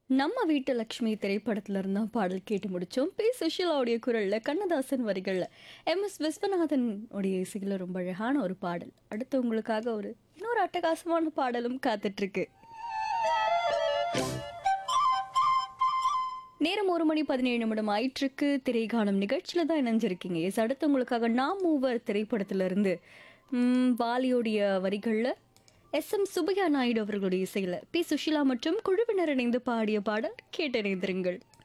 நம்ம வீட்டு லக்ஷ்மி திரைப்படத்துல இருந்தா பாடல் கேட்டு முடிச்சோம் பி சுஷிலாவுடைய குரல்ல கண்ணதாசன் வரிகள்ல எம் எஸ் விஸ்வநாதன் உடைய இசையில ரொம்ப அழகான ஒரு பாடல் அடுத்து உங்களுக்காக ஒரு இன்னொரு அட்டகாசமான பாடலும் காத்துட்டு இருக்கு நேரம் ஒரு மணி பதினேழு நிமிடம் ஆயிற்றுக்கு திரைகாணும் நிகழ்ச்சியில தான் இணைஞ்சிருக்கீங்க எஸ் அடுத்து உங்களுக்காக நாம் மூவர் திரைப்படத்துல இருந்து ம், வாலியோடைய வரிகள்ல எஸ் எம் சுப்பையா நாயுடு அவர்களுடைய இசையில பி சுஷிலா மற்றும் குழுவினர் இணைந்து பாடிய பாடல் கேட்டறிந்திருங்கள்